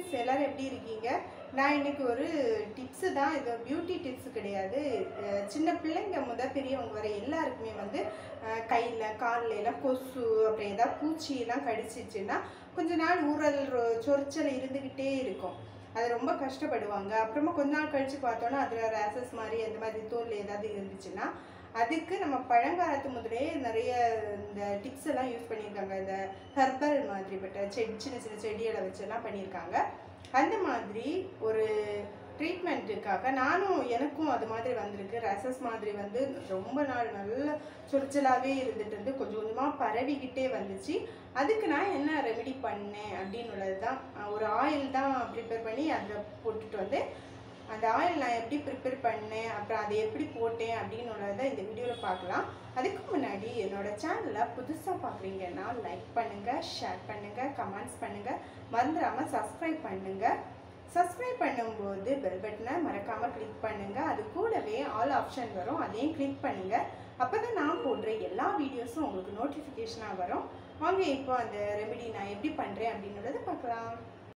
friends எல்லாரும் எப்படி இருக்கீங்க நான் இன்னைக்கு ஒரு டிப்ஸு தான் இது பியூட்டி டிப்ஸ் கிடையாது அஹ் சின்ன பிள்ளைங்க முத பெரியவங்க வரை எல்லாருக்குமே வந்து அஹ் கையில் காலில் எல்லாம் கொசு அப்புறம் ஏதாவது பூச்சி எல்லாம் கடிச்சிச்சுன்னா கொஞ்ச நாள் ஊறல் ரொ- சொரிச்சல் இருந்துக்கிட்டே இருக்கும் அது ரொம்ப கஷ்டப்படுவாங்க அப்புறமா கொஞ்ச நாள் கழிச்சு பார்த்தோன்னா அதில் ரேசஸ் மாதிரி அந்த மாதிரி தோல் ஏதாவது இருந்துச்சுன்னா அதுக்கு நம்ம பழங்காலத்து முதலே நிறைய இந்த டிப்ஸ் எல்லாம் யூஸ் பண்ணியிருக்காங்க இந்த ஹெர்பல் மாதிரிப்பட்ட செடி சின்ன சின்ன செடிகளை வச்செல்லாம் பண்ணியிருக்காங்க அந்த மாதிரி ஒரு ட்ரீட்மெண்ட்டுக்காக நானும் எனக்கும் அது மாதிரி வந்திருக்கு ரசஸ் மாதிரி வந்து ரொம்ப நாள் நல்ல சுரிச்சலாகவே இருந்துட்டு இருந்து கொஞ்சம் கொஞ்சமாக பரவிக்கிட்டே வந்துச்சு அதுக்கு நான் என்ன ரெமெடி பண்ணேன் அப்படின்னு உள்ளது தான் ஒரு ஆயில் தான் ப்ரிப்பேர் பண்ணி அதில் போட்டுட்டு வந்து அந்த ஆயில் நான் எப்படி ப்ரிப்பேர் பண்ணேன் அப்புறம் அதை எப்படி போட்டேன் அப்படின்னு உள்ளதை இந்த வீடியோவில் பார்க்கலாம் அதுக்கு முன்னாடி என்னோட சேனலை புதுசாக பார்க்குறீங்கன்னா லைக் பண்ணுங்கள் ஷேர் பண்ணுங்கள் கமெண்ட்ஸ் பண்ணுங்கள் மறந்துடாமல் சப்ஸ்கிரைப் பண்ணுங்கள் சப்ஸ்கிரைப் பண்ணும்போது பெல் பட்டனை மறக்காமல் கிளிக் பண்ணுங்கள் அது கூடவே ஆல் ஆப்ஷன் வரும் அதையும் கிளிக் பண்ணுங்கள் அப்போ தான் நான் போடுற எல்லா வீடியோஸும் உங்களுக்கு நோட்டிஃபிகேஷனாக வரும் வாங்க இப்போ அந்த ரெமெடி நான் எப்படி பண்ணுறேன் அப்படின்றத பார்க்கலாம்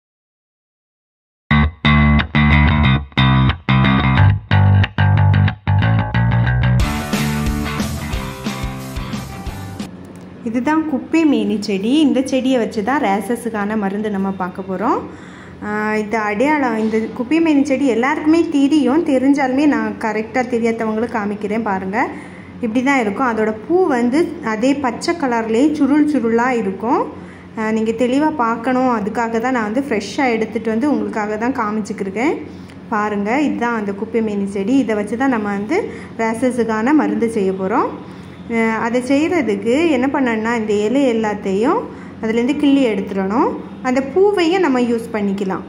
இதுதான் குப்பை மேனி செடி இந்த செடியை வச்சு தான் ரேசஸுக்கான மருந்து நம்ம பார்க்க போகிறோம் இது அடையாளம் இந்த குப்பை மேனி செடி எல்லாருக்குமே தெரியும் தெரிஞ்சாலுமே நான் கரெக்டாக தெரியாதவங்களுக்கு காமிக்கிறேன் பாருங்கள் இப்படி தான் இருக்கும் அதோட பூ வந்து அதே பச்சை கலர்லேயே சுருள் சுருளாக இருக்கும் நீங்கள் தெளிவாக பார்க்கணும் அதுக்காக தான் நான் வந்து ஃப்ரெஷ்ஷாக எடுத்துகிட்டு வந்து உங்களுக்காக தான் காமிச்சிக்கிருக்கேன் பாருங்கள் இதுதான் அந்த குப்பை மேனி செடி இதை வச்சு தான் நம்ம வந்து ரேசஸுக்கான மருந்து செய்ய போகிறோம் அஹ் அதை செய்கிறதுக்கு என்ன பண்ணணும்னா இந்த இலை எல்லாத்தையும் அதுலேருந்து கிள்ளி எடுத்துடணும் அந்த பூவையும் நம்ம யூஸ் பண்ணிக்கலாம்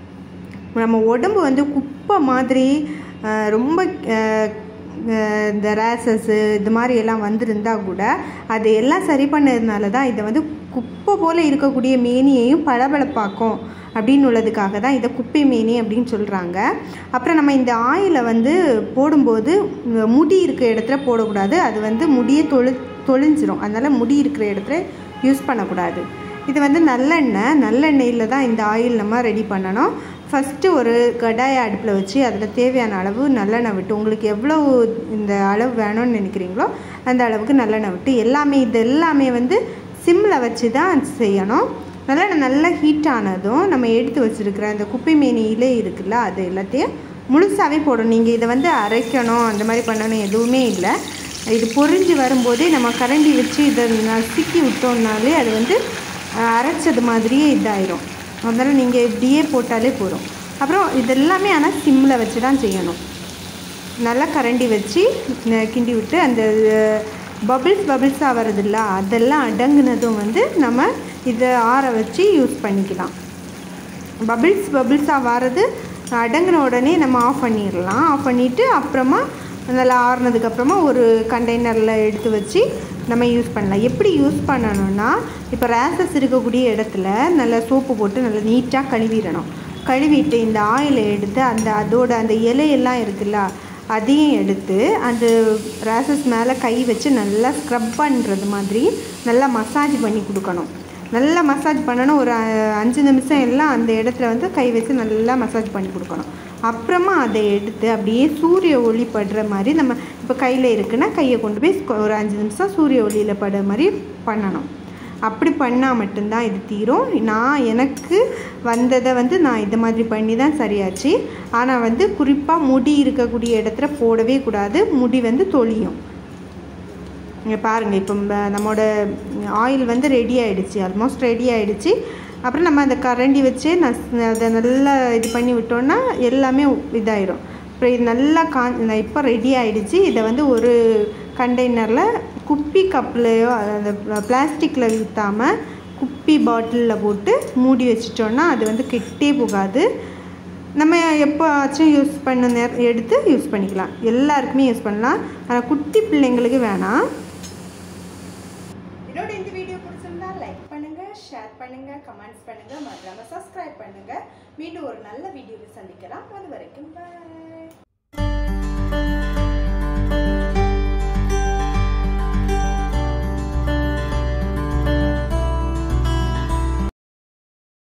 நம்ம உடம்பு வந்து குப்பை மாதிரி அஹ் ரொம்ப அஹ், அஹ், இந்த ரேசஸ்ஸு இது மாதிரி எல்லாம் வந்திருந்தா கூட அது எல்லாம் சரி பண்ணதுனால தான் இதை வந்து குப்பை போல் இருக்கக்கூடிய மேனியையும் பளபளப்பாக்கும் அப்படின்னு உள்ளதுக்காக தான் இதை குப்பை மேனி அப்படின்னு சொல்கிறாங்க அப்புறம் நம்ம இந்த ஆயிலை வந்து போடும்போது உம், முடி இருக்கிற இடத்துல போடக்கூடாது அது வந்து முடியை தொழு தொழிஞ்சிரும் அதனால் முடி இருக்கிற இடத்துல யூஸ் பண்ணக்கூடாது இது வந்து நல்லெண்ணெய் நல்லெண்ணெயில் தான் இந்த ஆயில் நம்ம ரெடி பண்ணணும் ஃபஸ்ட்டு ஒரு கடாயை அடுப்பில் வச்சு அதில் தேவையான அளவு நல்லெண்ணெய் விட்டு உங்களுக்கு எவ்வளோ இந்த அளவு வேணும்னு நினைக்கிறீங்களோ அந்த அளவுக்கு நல்லெண்ணெய் விட்டு எல்லாமே இது எல்லாமே வந்து சிம்மில் வச்சு தான் செய்யணும் நல்லெண்ணெய் நல்லா ஹீட் ஆனதும் நம்ம எடுத்து வச்சுருக்கிற அந்த குப்பை மேனி இலை இருக்குல்ல அது எல்லாத்தையும் முழுசாகவே போடணும் நீங்கள் இதை வந்து அரைக்கணும் அந்த மாதிரி பண்ணணும் எதுவுமே இல்லை இது பொரிஞ்சு வரும்போதே நம்ம கரண்டி வச்சு இதை நசுக்கி விட்டோம்னாலே அது வந்து அஹ், அரைச்சது மாதிரியே இதாயிரும் அதனால் நீங்கள் இப்படியே போட்டாலே போதும் அப்புறம் இதெல்லாமே ஆனால் சிம்மில் வச்சு தான் செய்யணும் நல்லா கரண்டி வச்சு ந- கிண்டி விட்டு அந்த பபிள்ஸ் பபிள்ஸாக வருதுல்ல அதெல்லாம் அடங்குனதும் வந்து நம்ம இதை ஆற வச்சு யூஸ் பண்ணிக்கலாம் பபிள்ஸ் பபிள்ஸாக வர்றது அடங்கின உடனே நம்ம ஆஃப் பண்ணிடலாம் ஆஃப் பண்ணிவிட்டு அப்புறமா நல்லா ஆறுனதுக்கப்புறமா ஒரு கண்டெய்னரில் எடுத்து வச்சு நம்ம யூஸ் பண்ணலாம் எப்படி யூஸ் பண்ணணும்னா இப்போ ரேசஸ் இருக்கக்கூடிய இடத்துல நல்லா சோப்பு போட்டு நல்லா நீட்டாக கழுவிடணும் கழுவிட்டு இந்த ஆயிலை எடுத்து அந்த அதோட அந்த இலையெல்லாம் இருக்குல்ல அதையும் எடுத்து அந்த ரேசஸ் மேலே கை வச்சு நல்லா ஸ்க்ரப் பண்ணுறது மாதிரி நல்லா மசாஜ் பண்ணி கொடுக்கணும் நல்லா மசாஜ் பண்ணணும் ஒரு அஹ், அஞ்சு நிமிஷம் எல்லாம் அந்த இடத்துல வந்து கை வச்சு நல்லா மசாஜ் பண்ணி கொடுக்கணும் அப்புறமா அதை எடுத்து அப்படியே சூரிய ஒளி படுற மாதிரி நம்ம இப்போ கையில் இருக்குன்னா கையை கொண்டு போய் ஸ்க- ஒரு அஞ்சு நிமிஷம் சூரிய ஒளியில் படுற மாதிரி பண்ணணும் அப்படி பண்ணால் மட்டும்தான் இது தீரும் நான் எனக்கு வந்ததை வந்து நான் இது மாதிரி பண்ணி தான் சரியாச்சு ஆனால் வந்து குறிப்பாக முடி இருக்கக்கூடிய இடத்துல போடவே கூடாது முடி வந்து தொழியும் இங்கே பாருங்கள் இப்போ ம- நம்மளோட ஆயில் வந்து ரெடி ஆயிடுச்சு ஆல்மோஸ்ட் ரெடி ஆயிடுச்சு அப்புறம் நம்ம அந்த கரண்டி வச்சு நஸ் அதை நல்லா இது பண்ணி விட்டோம்னா எல்லாமே இதாயிரும் அப்புறம் இது நல்லா கா இப்போ ரெடி ஆயிடுச்சு இதை வந்து ஒரு கண்டெய்னரில் குப்பி கப்லையோ அந்த பிளாஸ்டிக்கில் ஊற்றாமல் குப்பி பாட்டிலில் போட்டு மூடி வச்சிட்டோன்னா அது வந்து கெட்டே போகாது நம்ம எப்போச்சும் யூஸ் பண்ண நேரம் எடுத்து யூஸ் பண்ணிக்கலாம் எல்லாருக்குமே யூஸ் பண்ணலாம் ஆனால் குட்டி பிள்ளைங்களுக்கு வேணாம் என்னோட இந்த வீடியோ பிடிச்சிருந்தா லைக் பண்ணுங்க ஷேர் பண்ணுங்க கமெண்ட்ஸ் பண்ணுங்க மறக்காம சப்ஸ்கிரைப் பண்ணுங்க மீண்டும் ஒரு நல்ல வீடியோவில் சந்திக்கலாம் அது வரைக்கும் பாய்